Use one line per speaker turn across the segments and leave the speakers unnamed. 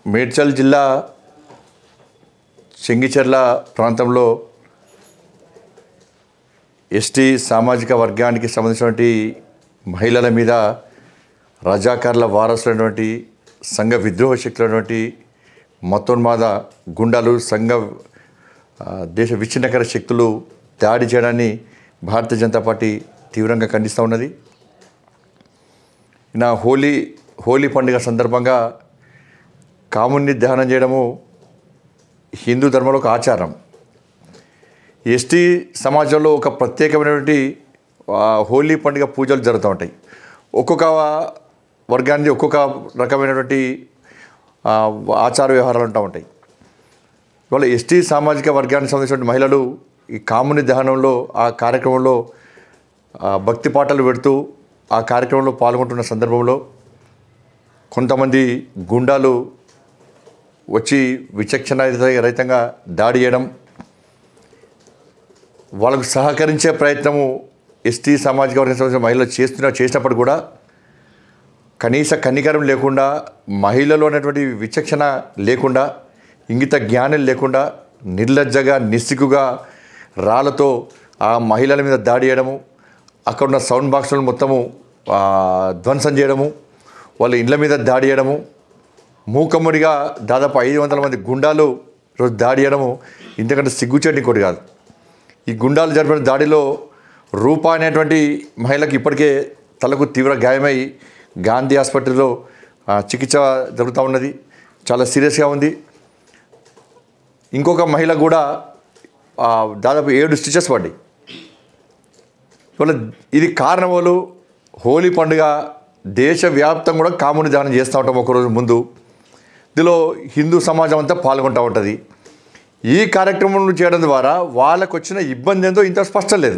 మేడ్చల్ జిల్లా చెంగిచెర్ల ప్రాంతంలో ఎస్టీ సామాజిక వర్గానికి సంబంధించినటువంటి మహిళల మీద రజాకార్ల వారసులైనటువంటి సంఘ విద్రోహ శక్తులైనటువంటి మతోన్మాద గుండాలు సంఘ ఆ, దేశ విచ్ఛిన్నకర శక్తులు దాడి చేయడాన్ని భారతీయ జనతా పార్టీ తీవ్రంగా ఖండిస్తూ ఉన్నది నా హోలీ హోలీ పండుగ సందర్భంగా కాముని దహనం చేయడము హిందూ ధర్మంలో ఒక ఆచారం ఎస్టీ సమాజంలో ఒక ప్రత్యేకమైనటువంటి ఆ, హోలీ పండుగ పూజలు జరుగుతూ ఉంటాయి ఒక్కొక్క వర్గానికి ఒక్కొక్క రకమైనటువంటి ఆ, ఆచార వ్యవహారాలు ఉంటూ ఉంటాయి ఇవాళ ఎస్టీ సామాజిక వర్గానికి సంబంధించిన మహిళలు ఈ కాముని దహనంలో ఆ కార్యక్రమంలో ఆ, భక్తి పాటలు పెడుతూ ఆ కార్యక్రమంలో పాల్గొంటున్న సందర్భంలో కొంతమంది గుండాలు వచ్చి విచక్షణ రహితంగా దాడి చేయడం వాళ్ళకు సహకరించే ప్రయత్నము ఎస్టీ సామాజిక వర్గం సంబంధించిన మహిళలు చేస్తున్న చేసినప్పుడు కూడా కనీస కనికరం లేకుండా మహిళలు అనేటువంటి విచక్షణ లేకుండా ఇంగిత జ్ఞానం లేకుండా నిర్లజ్జగా నిస్సిగ్గుగా రాళ్ళతో ఆ మహిళల మీద దాడి చేయడము అక్కడ ఉన్న సౌండ్ బాక్సులను మొత్తము ఆ, ధ్వంసం చేయడము వాళ్ళ ఇండ్ల మీద దాడి చేయడము మూకమ్ముడిగా దాదాపు ఐదు వందల మంది గుండాలు రోజు దాడి చేయడము ఇంతకంటే సిగ్గుచేటి ఇంకోటి కాదు ఈ గుండాలు జరిపిన దాడిలో రూపా అనేటువంటి మహిళకి ఇప్పటికే తలకు తీవ్ర గాయమై గాంధీ హాస్పిటల్లో ఆ, చికిత్స జరుగుతూ ఉన్నది చాలా సీరియస్గా ఉంది ఇంకొక మహిళ కూడా ఆ, దాదాపు ఏడు స్టిచెస్ పడ్డాయి ఇవాళ ఇది కారణములు హోలీ పండుగ దేశవ్యాప్తంగా కూడా కాముని దానం చేస్తూ ఉంటాం ఒకరోజు ముందు ఇందులో హిందూ సమాజం అంతా పాల్గొంటూ ఉంటుంది ఈ కార్యక్రమం చేయడం ద్వారా వాళ్ళకు వచ్చిన ఇబ్బంది ఏందో ఇంత స్పష్టం లేదు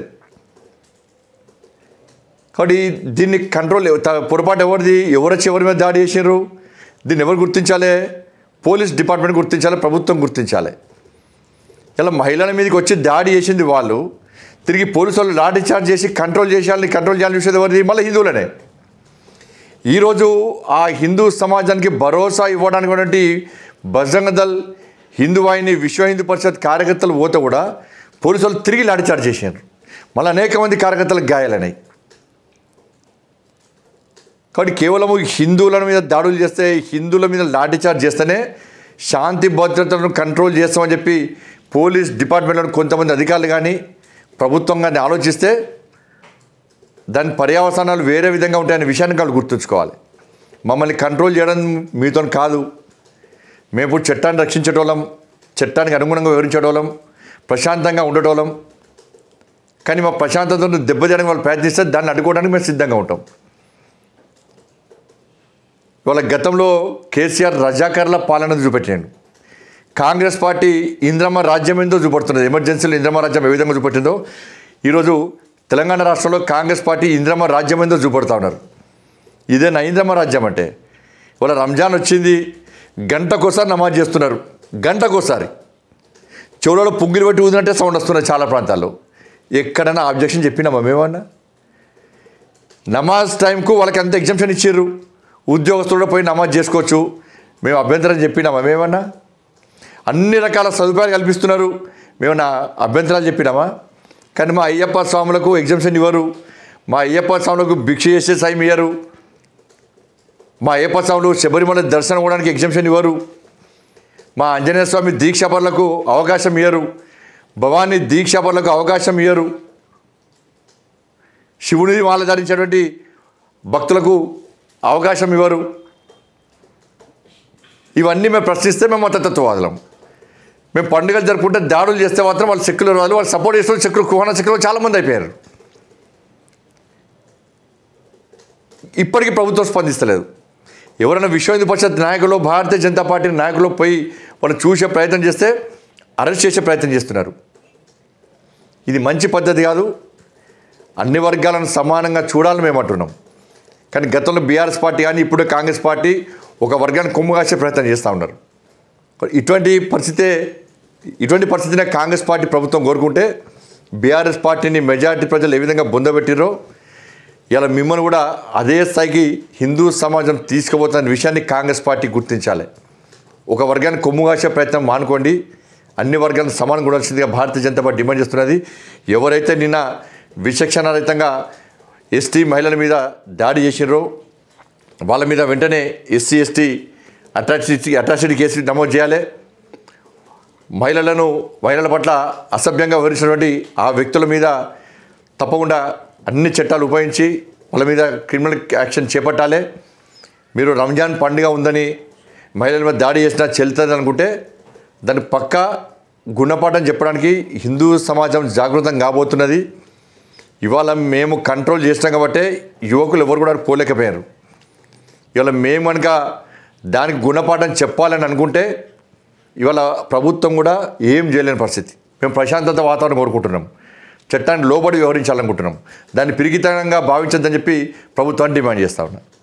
కాబట్టి దీన్ని కంట్రోల్ ఎవ- త- పొరపాటు ఎవరిది ఎవరొచ్చి ఎవరి మీద దాడి చేసినారు దీన్ని ఎవరు గుర్తించాలి పోలీస్ డిపార్ట్మెంట్ గుర్తించాలి ప్రభుత్వం గుర్తించాలి ఇలా మహిళల మీదకి వచ్చి దాడి చేసింది వాళ్ళు తిరిగి పోలీసు వాళ్ళు లాఠీ చార్జ్ చేసి కంట్రోల్ చేసేయాలని కంట్రోల్ చేయాలని చూసేది ఎవరిది మళ్ళీ హిందువులనే ఈరోజు ఆ హిందూ సమాజానికి భరోసా ఇవ్వడానికి ఉన్నటువంటి బజరంగ దళ్ హిందూ వాహిని విశ్వ హిందూ పరిషత్ కార్యకర్తలు పోతే కూడా పోలీసు వాళ్ళు తిరిగి లాఠీ చార్జ్ చేశారు మళ్ళీ అనేక మంది కార్యకర్తలకు గాయాలన్నాయి కాబట్టి కేవలము హిందువుల మీద దాడులు చేస్తే హిందువుల మీద లాఠీ చార్జ్ చేస్తేనే శాంతి భద్రతలను కంట్రోల్ చేస్తామని చెప్పి పోలీస్ డిపార్ట్మెంట్లోని కొంతమంది అధికారులు కానీ ప్రభుత్వం కానీ ఆలోచిస్తే దాని పర్యావసానాలు వేరే విధంగా ఉంటాయనే విషయాన్ని వాళ్ళు గుర్తుంచుకోవాలి మమ్మల్ని కంట్రోల్ చేయడం మీతో కాదు మేము ఇప్పుడు చట్టాన్ని రక్షించేటోళ్ళం చట్టానికి అనుగుణంగా వివరించేటోళ్ళం ప్రశాంతంగా ఉండేటోళ్ళం కానీ మా ప్రశాంతతను దెబ్బతీయడానికి వాళ్ళు ప్రయత్నిస్తే దాన్ని అడ్డుకోవడానికి మేము సిద్ధంగా ఉంటాం ఇవాళ గతంలో కేసీఆర్ రజాకర్ల పాలన చూపెట్టాడు కాంగ్రెస్ పార్టీ ఇంద్రమ్మ రాజ్యం ఏందో చూపెడుతున్నది ఎమర్జెన్సీలో ఇంద్రమ్మ రాజ్యం ఏ విధంగా చూపెట్టిందో ఈరోజు తెలంగాణ రాష్ట్రంలో కాంగ్రెస్ పార్టీ ఇంద్రమ్మ రాజ్యం ఏందో చూపెడతా ఉన్నారు ఇదే నా ఇంద్రమ్మ రాజ్యం అంటే ఇవాళ రంజాన్ వచ్చింది గంటకోసారి నమాజ్ చేస్తున్నారు గంటకోసారి చెవులలో పుంగిలు పెట్టి ఊదినట్టే సౌండ్ వస్తున్నాయి చాలా ప్రాంతాల్లో ఎక్కడైనా ఆబ్జెక్షన్ చెప్పినామా మేమన్నా నమాజ్ టైంకు వాళ్ళకి అంత ఎగ్జామ్షన్ ఇచ్చారు ఉద్యోగస్తులు కూడా పోయి నమాజ్ చేసుకోవచ్చు మేము అభ్యంతరం చెప్పినామా మేమన్నా అన్ని రకాల సదుపాయాలు కల్పిస్తున్నారు మేము నా అభ్యంతరాలు చెప్పినామా కానీ మా అయ్యప్ప స్వాములకు ఎగ్జామ్షన్ ఇవ్వరు మా అయ్యప్ప స్వాములకు భిక్ష చేసే టైం ఇవ్వరు మా అయ్యప్ప స్వాములు శబరిమల దర్శనం అవ్వడానికి ఎగ్జామ్షన్ ఇవ్వరు మా ఆంజనేయ స్వామి దీక్షాపరులకు అవకాశం ఇవ్వరు భవానీ దీక్షాపరులకు అవకాశం ఇవ్వరు శివుని మాల ధరించేటువంటి భక్తులకు అవకాశం ఇవ్వరు ఇవన్నీ మేము ప్రశ్నిస్తే మేము మతతత్వవాదులం మేము పండుగలు జరుపుకుంటే దాడులు చేస్తే మాత్రం వాళ్ళు సెక్యులర్ వాళ్ళు వాళ్ళు సపోర్ట్ చేస్తున్న సెక్యులర్ కుహాన సెక్యులర్ చాలామంది అయిపోయారు ఇప్పటికీ ప్రభుత్వం స్పందిస్తలేదు ఎవరైనా విశ్వ హిందూ పరిషత్ నాయకులు భారతీయ జనతా పార్టీ నాయకులు పోయి వాళ్ళు చూసే ప్రయత్నం చేస్తే అరెస్ట్ చేసే ప్రయత్నం చేస్తున్నారు ఇది మంచి పద్ధతి కాదు అన్ని వర్గాలను సమానంగా చూడాలని మేము అంటున్నాం కానీ గతంలో బీఆర్ఎస్ పార్టీ కానీ ఇప్పుడు కాంగ్రెస్ పార్టీ ఒక వర్గాన్ని కొమ్ము కాసే ప్రయత్నం చేస్తూ ఉన్నారు ఇటువంటి పరిస్థితే ఇటువంటి పరిస్థితినే కాంగ్రెస్ పార్టీ ప్రభుత్వం కోరుకుంటే బీఆర్ఎస్ పార్టీని మెజారిటీ ప్రజలు ఏ విధంగా బొందబెట్టిరో ఇలా మిమ్మల్ని కూడా అదే స్థాయికి హిందూ సమాజం తీసుకుపోతున్న విషయాన్ని కాంగ్రెస్ పార్టీ గుర్తించాలి ఒక వర్గాన్ని కొమ్ము కాసే ప్రయత్నం మానుకోండి అన్ని వర్గాలను సమానం కూడాల్సిందిగా భారతీయ జనతా పార్టీ డిమాండ్ చేస్తున్నది ఎవరైతే నిన్న విచక్షణారహితంగా ఎస్టీ మహిళల మీద దాడి చేసినారో వాళ్ళ మీద వెంటనే SC ST atrocity atrocity case నమోదు చేయాలి మహిళలను మహిళల పట్ల అసభ్యంగా వివరించినటువంటి ఆ వ్యక్తుల మీద తప్పకుండా అన్ని చట్టాలు ఉపయోగించి వాళ్ళ మీద క్రిమినల్ యాక్షన్ చేపట్టాలి మీరు రంజాన్ పండుగ ఉందని మహిళల మీద దాడి చేసినా చెల్తుంది అనుకుంటే దాని పక్క గుణపాఠం చెప్పడానికి హిందూ సమాజం జాగృతం కాబోతున్నది ఇవాళ మేము కంట్రోల్ చేసినాం కాబట్టి యువకులు ఎవరు కూడా పోలేకపోయారు ఇవాళ మేము కనుక దానికి గుణపాఠం చెప్పాలని అనుకుంటే ఇవాళ ప్రభుత్వం కూడా ఏం చేయలేని పరిస్థితి మేము ప్రశాంతత వాతావరణం కోరుకుంటున్నాం చట్టాన్ని లోబడి వ్యవహరించాలనుకుంటున్నాం దాన్ని పిరిగితనంగా భావించద్దని చెప్పి ప్రభుత్వాన్ని డిమాండ్ చేస్తా ఉన్నాం